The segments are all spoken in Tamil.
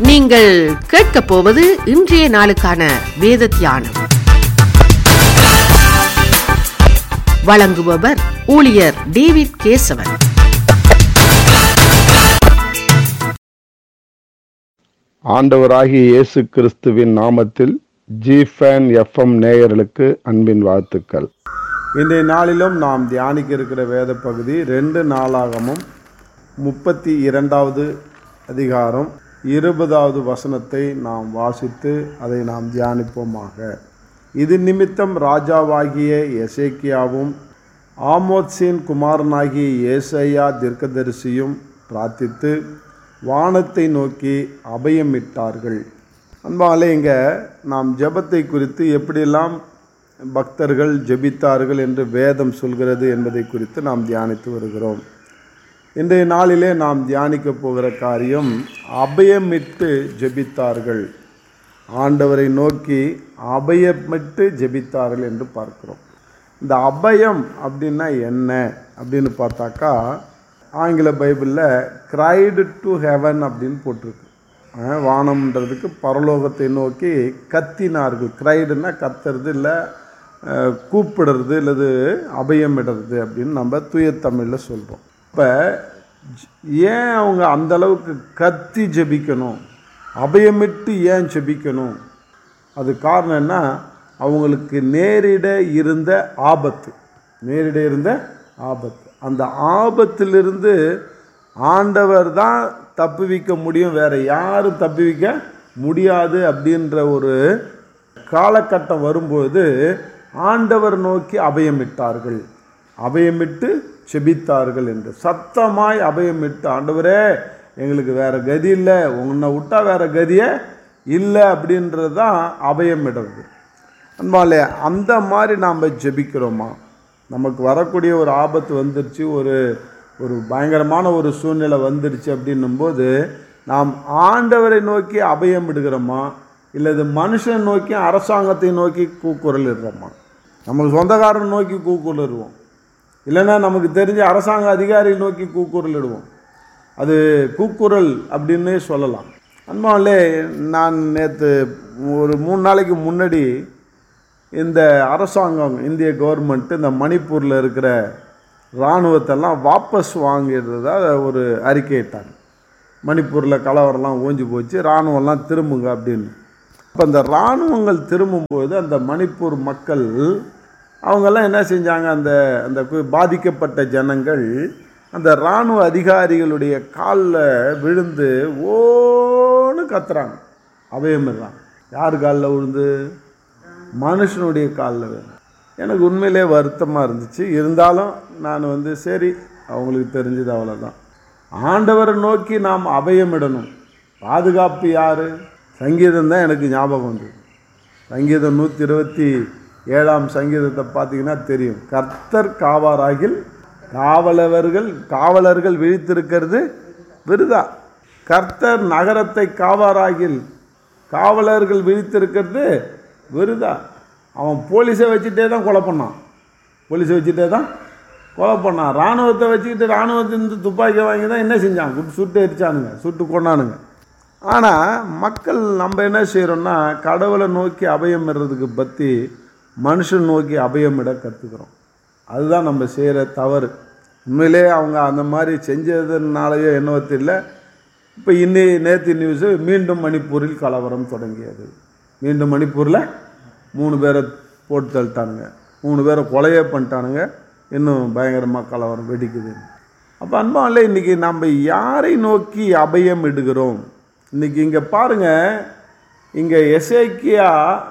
நீங்கள் கேட்கப் போவது இன்றைய நாளுக்கான வேத தியானம் வழங்குபவர் ஊழியர் டேவிட் கேசவன் ஆண்டவராகிய இயேசு கிறிஸ்துவின் நாமத்தில் ஜிஃபேன் எஃப்எம் நேயர்களுக்கு அன்பின் வாழ்த்துக்கள் இன்றைய நாளிலும் நாம் தியானிக்க இருக்கிற வேத பகுதி ரெண்டு நாளாகமும் முப்பத்தி இரண்டாவது அதிகாரம் இருபதாவது வசனத்தை நாம் வாசித்து அதை நாம் தியானிப்போமாக இது நிமித்தம் ராஜாவாகிய எசேக்கியாவும் ஆமோத்சின் குமாரனாகிய ஏசையா தீர்க்கதரிசியும் பிரார்த்தித்து வானத்தை நோக்கி அபயமிட்டார்கள் அன்பாலே இங்கே நாம் ஜெபத்தை குறித்து எப்படியெல்லாம் பக்தர்கள் ஜெபித்தார்கள் என்று வேதம் சொல்கிறது என்பதை குறித்து நாம் தியானித்து வருகிறோம் இன்றைய நாளிலே நாம் தியானிக்க போகிற காரியம் அபயமிட்டு ஜெபித்தார்கள் ஆண்டவரை நோக்கி அபயமிட்டு ஜெபித்தார்கள் என்று பார்க்கிறோம் இந்த அபயம் அப்படின்னா என்ன அப்படின்னு பார்த்தாக்கா ஆங்கில பைபிளில் கிரைடு டு ஹெவன் அப்படின்னு போட்டிருக்கு அஹ் வானம்ன்றதுக்கு பரலோகத்தை நோக்கி கத்தினார்கள் கிரைடுன்னா கத்துறது இல்லை அஹ் கூப்பிடுறது இல்லது அபயமிடுறது அப்படின்னு நம்ம தூய தமிழில் சொல்கிறோம் இப்போ ஏன் அவங்க அந்த அளவுக்கு கத்தி ஜெபிக்கணும் அபயமிட்டு ஏன் ஜெபிக்கணும் அது காரணம் என்ன அவங்களுக்கு நேரிட இருந்த ஆபத்து நேரிட இருந்த ஆபத்து அந்த ஆபத்திலிருந்து ஆண்டவர் தான் தப்புவிக்க முடியும் வேற யாரும் தப்புவிக்க முடியாது அப்படின்ற ஒரு காலகட்டம் வரும்போது ஆண்டவர் நோக்கி அபயமிட்டார்கள் அபயமிட்டு செபித்தார்கள் என்று சத்தமாய் அபயமிட்டு ஆண்டவரே எங்களுக்கு வேற கதி இல்லை உன்னை விட்டா வேற கதியே இல்லை அப்படின்றது தான் அபயமிடுறது அன்பாலே அந்த மாதிரி நாம் ஜெபிக்கிறோமா நமக்கு வரக்கூடிய ஒரு ஆபத்து வந்துருச்சு ஒரு ஒரு பயங்கரமான ஒரு சூழ்நிலை வந்துருச்சு அப்படின்னும்போது நாம் ஆண்டவரை நோக்கி அபயம் விடுகிறோமா இல்லது மனுஷனை நோக்கி அரசாங்கத்தை நோக்கி கூக்குரல் இடுறோமா நமக்கு சொந்தக்காரன் நோக்கி கூக்குரல் இடுவோம் இல்லைன்னா நமக்கு தெரிஞ்ச அரசாங்க அதிகாரி நோக்கி கூக்குரல் இடுவோம் அது கூக்குரல் அப்படின்னு சொல்லலாம் அன்பாலே நான் நேற்று ஒரு மூணு நாளைக்கு முன்னாடி இந்த அரசாங்கம் இந்திய கவர்மெண்ட்டு இந்த மணிப்பூரில் இருக்கிற இராணுவத்தெல்லாம் வாபஸ் வாங்கிடுறதா ஒரு அறிக்கையிட்டாங்க மணிப்பூரில் கலவரம்லாம் ஓஞ்சி போச்சு இராணுவம்லாம் திரும்புங்க அப்படின்னு அப்போ அந்த இராணுவங்கள் திரும்பும்போது அந்த மணிப்பூர் மக்கள் அவங்கெல்லாம் என்ன செஞ்சாங்க அந்த அந்த கு- பாதிக்கப்பட்ட ஜனங்கள் அந்த இராணுவ அதிகாரிகளுடைய காலில் விழுந்து ஓன்னு கத்துறாங்க அபயமிடுறாங்க யார் காலில் விழுந்து மனுஷனுடைய காலில் விழுந்து எனக்கு உண்மையிலே வருத்தமாக இருந்துச்சு இருந்தாலும் நான் வந்து சரி அவங்களுக்கு தெரிஞ்சது அவ்வளோதான் ஆண்டவரை நோக்கி நாம் அபயமிடணும் பாதுகாப்பு யார் சங்கீதம் தான் எனக்கு ஞாபகம் வந்தது சங்கீதம் நூற்றி இருபத்தி ஏழாம் சங்கீதத்தை பார்த்தீங்கன்னா தெரியும் கர்த்தர் காவாராகில் காவலவர்கள் காவலர்கள் விழித்திருக்கிறது விருதா கர்த்தர் நகரத்தை காவாராகில் காவலர்கள் விழித்திருக்கிறது விருதா அவன் போலீஸை வச்சுட்டே தான் கொலை பண்ணான் போலீஸை வச்சுட்டே தான் கொலை பண்ணான் இராணுவத்தை வச்சுக்கிட்டு இராணுவத்திலிருந்து துப்பாக்கி வாங்கி தான் என்ன செஞ்சான் சுட்டு சுட்டு எரிச்சானுங்க சுட்டு கொண்டானுங்க ஆனால் மக்கள் நம்ம என்ன செய்கிறோம்னா கடவுளை நோக்கி அபயம் இடுறதுக்கு பற்றி மனுஷன் நோக்கி அபயமிட கற்றுக்குறோம் அதுதான் நம்ம செய்கிற தவறு உண்மையிலே அவங்க அந்த மாதிரி செஞ்சதுனாலயோ என்னவோ தெரியல இப்போ இன்னி நேற்று நியூஸு மீண்டும் மணிப்பூரில் கலவரம் தொடங்கியது மீண்டும் மணிப்பூரில் மூணு பேரை போட்டு தள்ளிட்டானுங்க மூணு பேரை கொலையே பண்ணிட்டானுங்க இன்னும் பயங்கரமாக கலவரம் வெடிக்குது அப்போ அன்பாவில் இன்றைக்கி நம்ம யாரை நோக்கி அபயம் இடுகிறோம் இன்றைக்கி இங்கே பாருங்கள் இங்கே எசேக்கியா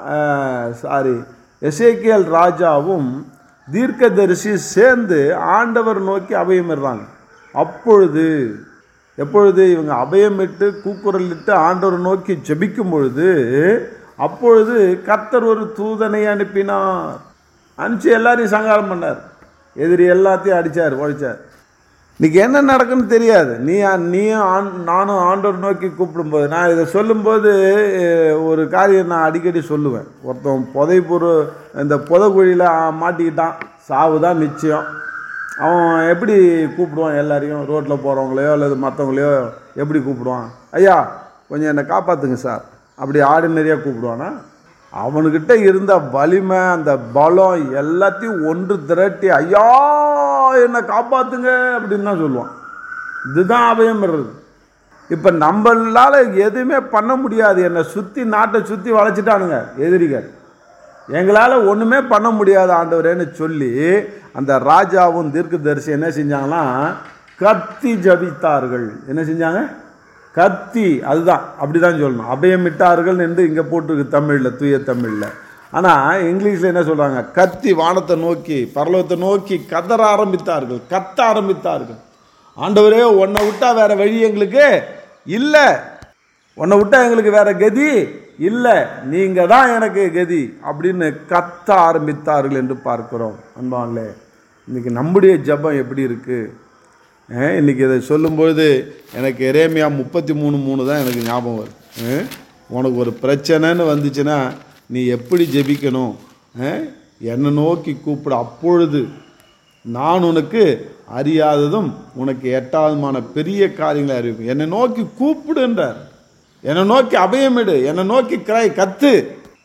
சாரி எசேக்கியல் ராஜாவும் தீர்க்கதரிசி சேர்ந்து ஆண்டவர் நோக்கி அபயமிடுறாங்க அப்பொழுது எப்பொழுது இவங்க அபயமிட்டு கூக்குரலிட்டு ஆண்டவர் நோக்கி ஜெபிக்கும் பொழுது அப்பொழுது கர்த்தர் ஒரு தூதனை அனுப்பினார் அனுப்பிச்சு எல்லாரையும் சங்காரம் பண்ணார் எதிரி எல்லாத்தையும் அடித்தார் ஒழிச்சார் இன்னைக்கு என்ன நடக்குன்னு தெரியாது நீ நீயும் ஆண் நானும் ஆண்டவர் நோக்கி கூப்பிடும்போது நான் இதை சொல்லும்போது அஹ், ஒரு காரியம் நான் அடிக்கடி சொல்லுவேன் ஒருத்தன் புதைப்புறு இந்த புதைக்குழியில் மாட்டிக்கிட்டான் சாவு தான் நிச்சயம் அவன் எப்படி கூப்பிடுவான் எல்லாரையும் ரோட்டில் போகிறவங்களையோ அல்லது மற்றவங்களையோ எப்படி கூப்பிடுவான் ஐயா கொஞ்சம் என்னை காப்பாற்றுங்க சார் அப்படி ஆர்டினரியாக கூப்பிடுவானா அவனுக்கிட்ட இருந்த வலிமை அந்த பலம் எல்லாத்தையும் ஒன்று திரட்டி ஐயா என்னை காப்பாற்றுங்க அப்படின்னு தான் சொல்லுவான் இதுதான் அபயம் பெறுறது இப்போ நம்மளால எதுவுமே பண்ண முடியாது என்னை சுற்றி நாட்டை சுற்றி வளைச்சிட்டானுங்க எதிரிகள் எங்களால் ஒன்றுமே பண்ண முடியாது ஆண்டவரேன்னு சொல்லி அந்த ராஜாவும் தீர்க்கதரிசி என்ன செஞ்சாங்களாம் கத்தி ஜபித்தார்கள் என்ன செஞ்சாங்க கத்தி அதுதான் அப்படிதான் சொல்லணும் அபயமிட்டார்கள் என்று இங்கே போட்டிருக்கு தமிழில் தூய தமிழில் ஆனால் இங்கிலீஷில் என்ன சொல்கிறாங்க கத்தி வானத்தை நோக்கி பரலோகத்தை நோக்கி கதற ஆரம்பித்தார்கள் கத்த ஆரம்பித்தார்கள் ஆண்டவரே உன்னை விட்டா வேற வழி எங்களுக்கு இல்லை உன்னை விட்டா எங்களுக்கு வேற கதி இல்லை நீங்கள் தான் எனக்கு கதி அப்படின்னு கத்த ஆரம்பித்தார்கள் என்று பார்க்கிறோம் அன்பான்லே இன்னைக்கு நம்முடைய ஜெபம் எப்படி இருக்கு அஹ், இன்னைக்கு இதை சொல்லும்பொழுது எனக்கு எரேமியா முப்பத்தி மூணு மூணு தான் எனக்கு ஞாபகம் வரும் அஹ், உனக்கு ஒரு பிரச்சனைன்னு வந்துச்சுன்னா நீ எப்படி ஜெபிக்கணும் அஹ், என்னை நோக்கி கூப்பிடு அப்பொழுது நான் உனக்கு அறியாததும் உனக்கு எட்டாவதுமான பெரிய காரியங்களை அறிவிப்பேன் என்னை நோக்கி கூப்பிடுன்றார் என்னை நோக்கி அபயமிடு என்னை நோக்கி கிரை கத்து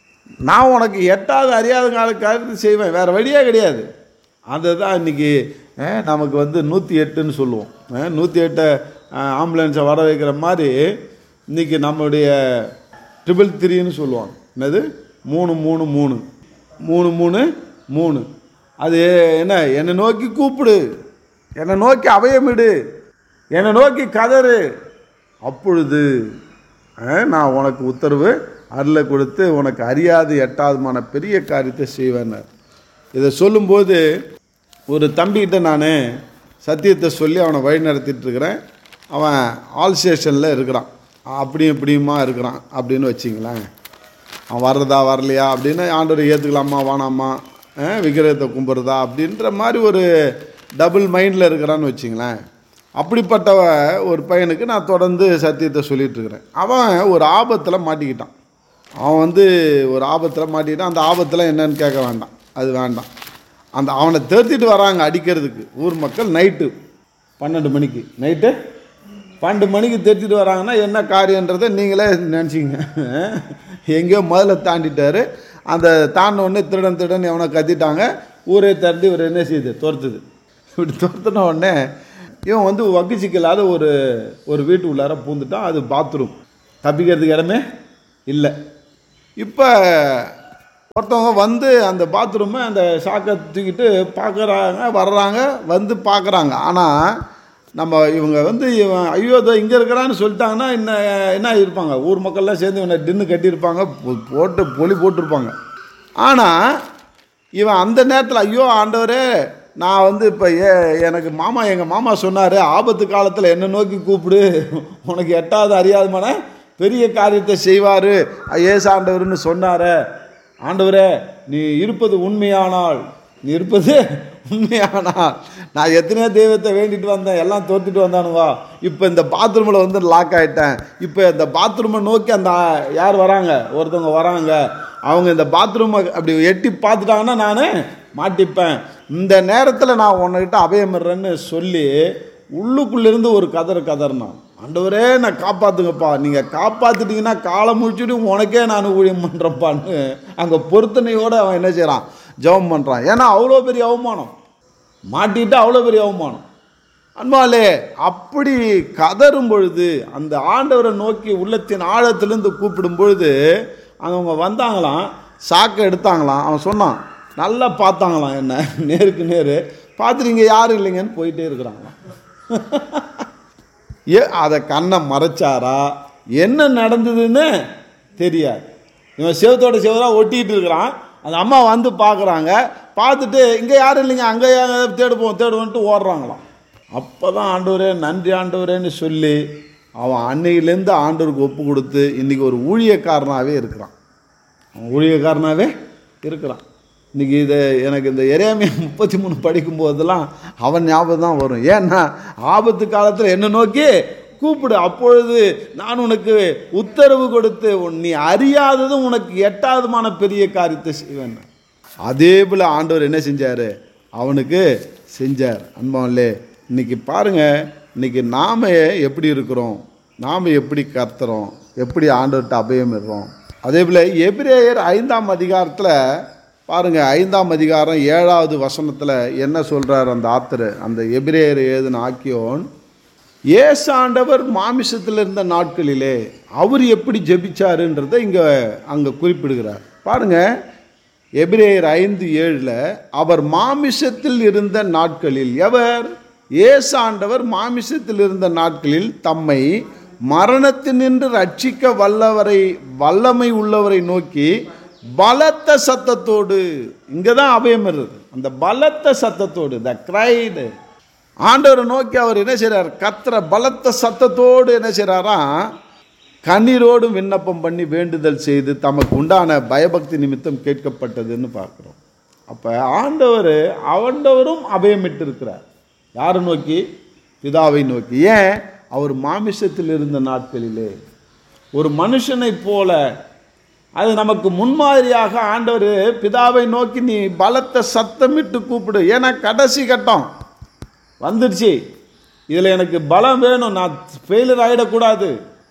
நான் உனக்கு எட்டாவது அறியாத கால காரியத்தை செய்வேன் வேறு வழியே கிடையாது அதுதான் இன்னைக்கு அஹ், நமக்கு வந்து நூற்றி எட்டுன்னு சொல்லுவோம் நூற்றி எட்டை ஆம்புலன்ஸை வர வைக்கிற மாதிரி இன்னைக்கு நம்முடைய ட்ரிபிள் த்ரீன்னு சொல்லுவாங்க என்னது மூணு மூணு மூணு மூணு மூணு மூணு அது என்ன என்னை நோக்கி கூப்பிடு என்னை நோக்கி அபயமிடு என்னை நோக்கி கதறு அப்பொழுது அஹ், நான் உனக்கு உத்தரவு அருளை கொடுத்து உனக்கு அறியாது எட்டாவதுமான பெரிய காரியத்தை செய்வேன்னார் இதை சொல்லும்போது ஒரு தம்பிகிட்ட நான் சத்தியத்தை சொல்லி அவனை வழி நடத்திட்டு இருக்கிறேன் அவன் ஆல் ஸ்டேஷனில் இருக்கிறான் அப்படியும் இப்படியுமா இருக்கிறான் அப்படின்னு வச்சிங்களேன் அவன் வர்றதா வரலையா அப்படின்னு ஆண்டவர் ஏற்றுக்கலாமா வேணாமா அஹ், விக்கிரகத்தை கும்பிட்றதா அப்படின்ற மாதிரி ஒரு டபுள் மைண்டில் இருக்கிறான்னு வச்சிங்களேன் அப்படிப்பட்ட ஒரு பையனுக்கு நான் தொடர்ந்து சத்தியத்தை சொல்லிட்டு இருக்கிறேன் அவன் ஒரு ஆபத்தில் மாட்டிக்கிட்டான் அவன் வந்து ஒரு ஆபத்தில் மாட்டிக்கிட்டான் அந்த ஆபத்தில் என்னன்னு கேட்க வேண்டாம் அது வேண்டாம் அந்த அவனை தேர்த்திட்டு வராங்க அடிக்கிறதுக்கு ஊர் மக்கள் நைட்டு பன்னெண்டு மணிக்கு நைட்டு பன்னெண்டு மணிக்கு தேர்த்திட்டு வராங்கன்னா என்ன காரியன்றதை நீங்களே நினச்சிங்க எங்கேயோ முதல்ல தாண்டிட்டாரு அந்த தாண்ட உடனே திருடன் திருடன் எவனை கத்திட்டாங்க ஊரே திரட்டி இவர் என்ன செய்யுது துரத்துது இப்படி துரத்துன உடனே இவன் வந்து வகுச்சிக்கலாத ஒரு ஒரு வீட்டு உள்ளார பூந்துட்டான் அது பாத்ரூம் தப்பிக்கிறதுக்கு இடமே இல்லை இப்போ ஒருத்தவங்க வந்து அந்த பாத்ரூமை அந்த சாக்கை தூக்கிட்டு பார்க்குறாங்க வர்றாங்க வந்து பார்க்குறாங்க ஆனால் நம்ம இவங்க வந்து இவன் ஐயோ இதோ இங்கே இருக்கிறான்னு சொல்லிட்டாங்கன்னா என்ன என்ன இருப்பாங்க ஊர் மக்கள்லாம் சேர்ந்து இவனை டின்னு கட்டியிருப்பாங்க போ- போட்டு பொலி போட்டிருப்பாங்க ஆனால் இவன் அந்த நேரத்தில் ஐயோ ஆண்டவரே நான் வந்து இப்போ ஏ எனக்கு மாமா எங்கள் மாமா சொன்னார் ஆபத்து காலத்தில் என்ன நோக்கி கூப்பிடு உனக்கு எட்டாவது அறியாதமான பெரிய காரியத்தை செய்வார் ஏசு ஆண்டவர்னு சொன்னாரே ஆண்டவரே நீ இருப்பது உண்மையானால் நீ இருப்பது உண்மையானால் நான் எத்தனையோ தெய்வத்தை வேண்டிட்டு வந்தேன் எல்லாம் தோத்துட்டு வந்தானுவா இப்போ இந்த பாத்ரூமில் வந்து லாக் ஆகிட்டேன் இப்போ இந்த பாத்ரூமை நோக்கி அந்த யார் வராங்க ஒருத்தவங்க வராங்க அவங்க இந்த பாத்ரூமை அப்படி எட்டி பார்த்துட்டாங்கன்னா நான் மாட்டிப்பேன் இந்த நேரத்தில் நான் உன்கிட்ட அபயமிடுறேன்னு சொல்லி உள்ளுக்குள்ளேருந்து ஒரு கதறு கதறினான் ஆண்டவரே நான் காப்பாற்றுங்கப்பா நீங்கள் காப்பாற்றிட்டீங்கன்னா காலம் முடிச்சுட்டு உனக்கே நான் ஊழியம் பண்ணுறப்பான்னு அங்கே பொருத்தனையோடு அவன் என்ன செய்கிறான் ஜெபம் பண்ணுறான் ஏன்னா அவ்வளோ பெரிய அவமானம் மாட்டிட்டு அவ்வளோ பெரிய அவமானம் அன்பாலே அப்படி கதறும் பொழுது அந்த ஆண்டவரை நோக்கி உள்ளத்தின் ஆழத்திலிருந்து கூப்பிடும் பொழுது அவங்க வந்தாங்களாம் சாக்கை எடுத்தாங்களாம் அவன் சொன்னான் நல்லா பார்த்தாங்களாம் என்ன நேருக்கு நேரு பார்த்துட்டு இங்கே யாரும் இல்லைங்கன்னு போயிட்டே இருக்கிறாங்களாம் ஏ அதை கண்ணை மறைச்சாரா என்ன நடந்ததுன்னு தெரியாது இவன் செவத்தோட செவராக ஒட்டிகிட்டு இருக்கிறான் அந்த அம்மா வந்து பார்க்குறாங்க பார்த்துட்டு இங்கே யாரும் இல்லைங்க அங்கே தேடுப்போம் தேடுவோன்ட்டு ஓடுறாங்களாம் அப்போ தான் ஆண்டவரே நன்றி ஆண்டவரேன்னு சொல்லி அவன் அன்னையிலேருந்து ஆண்டவருக்கு ஒப்பு கொடுத்து இன்றைக்கி ஒரு ஊழியக்காரனாகவே இருக்கிறான் அவன் ஊழியக்காரனாகவே இருக்கிறான் இன்றைக்கி இதை எனக்கு இந்த எரேமியா முப்பத்தி மூணு படிக்கும்போதெல்லாம் அவன் ஞாபகம் தான் வரும் ஏன்னா ஆபத்து காலத்தில் என்ன நோக்கி கூப்பிடு அப்பொழுது நான் உனக்கு உத்தரவு கொடுத்து உன் நீ அறியாததும் உனக்கு எட்டாவதுமான பெரிய காரியத்தை செய்வேன் அதே போல் ஆண்டவர் என்ன செஞ்சார் அவனுக்கு செஞ்சார் அன்பான்லே இன்னைக்கு பாருங்க இன்னைக்கு நாம எப்படி இருக்கிறோம் நாம் எப்படி கர்த்துறோம் எப்படி ஆண்டவர்கிட்ட அபயம் இடுறோம் அதே போல் எபிரேயர் ஐந்தாம் அதிகாரத்தில் பாருங்கள் ஐந்தாம் அதிகாரம் ஏழாவது வசனத்தில் என்ன சொல்கிறார் அந்த ஆத்தர் அந்த எபிரேயர் ஏதுன ஆக்கியோன் இயேசு ஆண்டவர் மாமிசத்தில் இருந்த நாட்களிலே அவர் எப்படி ஜெபிச்சாருன்றதை இங்கே அங்கே குறிப்பிடுகிறார் பாருங்க எபிரேயர் ஐந்து ஏழில் அவர் மாமிசத்தில் இருந்த நாட்களில் எவர் இயேசு ஆண்டவர் மாமிசத்தில் இருந்த நாட்களில் தம்மை மரணத்தினின்று ரட்சிக்க வல்லவரை வல்லமை உள்ளவரை நோக்கி பலத்த சத்தத்தோடு இங்கே தான் அபயம் வருது அந்த பலத்த சத்தத்தோடு த கிரைடு ஆண்டவரை நோக்கி அவர் என்ன செய்கிறார் கத்துற பலத்த சத்தத்தோடு என்ன செய்கிறாராம் கண்ணீரோடும் விண்ணப்பம் பண்ணி வேண்டுதல் செய்து தமக்கு உண்டான பயபக்தி நிமித்தம் கேட்கப்பட்டதுன்னு பார்க்குறோம் அப்போ ஆண்டவர் ஆண்டவரும் அபயமிட்டு இருக்கிறார் யாரை நோக்கி பிதாவை நோக்கி ஏன் அவர் மாமிசத்தில் இருந்த நாட்களிலே ஒரு மனுஷனைப் போல அது நமக்கு முன்மாதிரியாக ஆண்டவர் பிதாவை நோக்கி நீ பலத்த சத்தமிட்டு கூப்பிடு ஏன்னா கடைசி கட்டம் வந்துடுச்சு இதில் எனக்கு பலம் வேணும் நான் ஃபெயிலர் ஆகிடக்கூடாது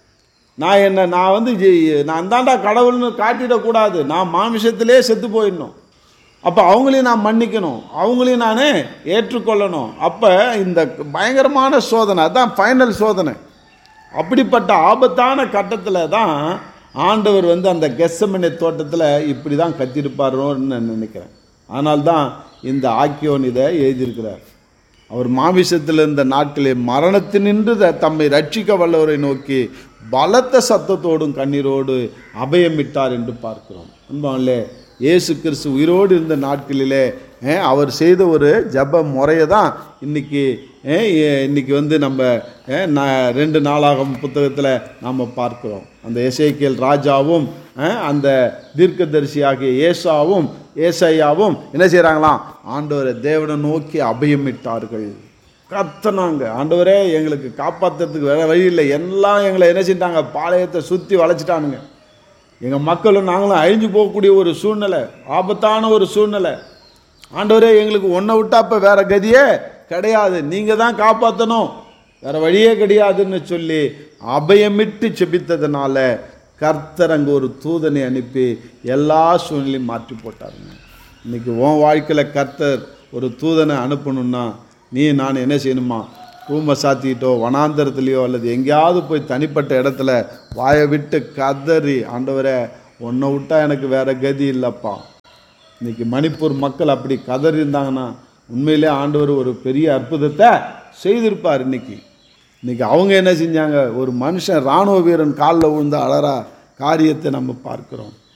நான் என்ன நான் வந்து ஜெ- நான் தாண்டா கடவுள்னு காட்டிடக்கூடாது நான் மாமிசத்திலே செத்து போயிடணும் அப்போ அவங்களையும் நான் மன்னிக்கணும் அவங்களையும் நான் ஏற்றுக்கொள்ளணும் அப்போ இந்த பயங்கரமான சோதனை அதான் ஃபைனல் சோதனை அப்படிப்பட்ட ஆபத்தான கட்டத்தில் தான் ஆண்டவர் வந்து அந்த கெஸ்ஸமனை தோட்டத்தில் இப்படி தான் கத்திருப்பாரோன்னு நான் நினைக்கிறேன் ஆனால்தான் இந்த ஆக்கியோன் இதை எழுதியிருக்கிறார் அவர் மாமிசத்தில் இருந்த நாட்களே மரணத்தினின்று த- தம்மை ரட்சிக்க வல்லவரை நோக்கி பலத்த சத்தத்தோடும் கண்ணீரோடு அபயமிட்டார் என்று பார்க்கிறோம் அன்பாங்களே இயேசு கிறிஸ்து உயிரோடு இருந்த நாட்களிலே அஹ், அவர் செய்த ஒரு ஜப முறையை தான் இன்னைக்கு அஹ், இ- இன்னைக்கு வந்து நம்ம அஹ், ந- ரெண்டு நாளாகும் புத்தகத்தில் நாம் பார்க்கிறோம் அந்த எசேக்கியல் ராஜாவும் அஹ், அந்த தீர்க்கதரிசியாகிய ஏசாவும் ஏசையாவும் என்ன செய்கிறாங்களாம் ஆண்டவரை தேவனை நோக்கி அபயமிட்டார்கள் கத்தனாங்க ஆண்டவரே எங்களுக்கு காப்பாற்றுறதுக்கு வேற வழி இல்லை எல்லாம் எங்களை என்ன செஞ்சிட்டாங்க பாளையத்தை சுற்றி வளைச்சிட்டானுங்க எங்கள் மக்களும் நாங்களும் அழிஞ்சு போகக்கூடிய ஒரு சூழ்நிலை ஆபத்தான ஒரு சூழ்நிலை ஆண்டவரே எங்களுக்கு ஒன்றை விட்டா இப்போ வேற கதியே கிடையாது நீங்கள் தான் காப்பாற்றணும் வேற வழியே கிடையாதுன்னு சொல்லி அபயமிட்டு செபித்ததுனால கர்த்தர் அங்கே ஒரு தூதனை அனுப்பி எல்லா சூழ்நிலையும் மாற்றி போட்டாருங்க இன்னைக்கு உன் வாழ்க்கையில் கர்த்தர் ஒரு தூதனை அனுப்பணும்னா நீ நான் என்ன செய்யணுமா ரூமை சாத்திக்கிட்டோ வனாந்தரத்துலேயோ அல்லது எங்கேயாவது போய் தனிப்பட்ட இடத்துல வாயை விட்டு கதறி ஆண்டவரே உன்னை விட்டா எனக்கு வேற கதி இல்லைப்பா இன்னைக்கு மணிப்பூர் மக்கள் அப்படி கதறி இருந்தாங்கன்னா உண்மையிலே ஆண்டவர் ஒரு பெரிய அற்புதத்தை செய்திருப்பார் இன்னைக்கு இன்னைக்கு அவங்க என்ன செஞ்சாங்க ஒரு மனுஷன் இராணுவ வீரன் காலில் விழுந்து அழறா காரியத்தை நம்ம பார்க்கிறோம்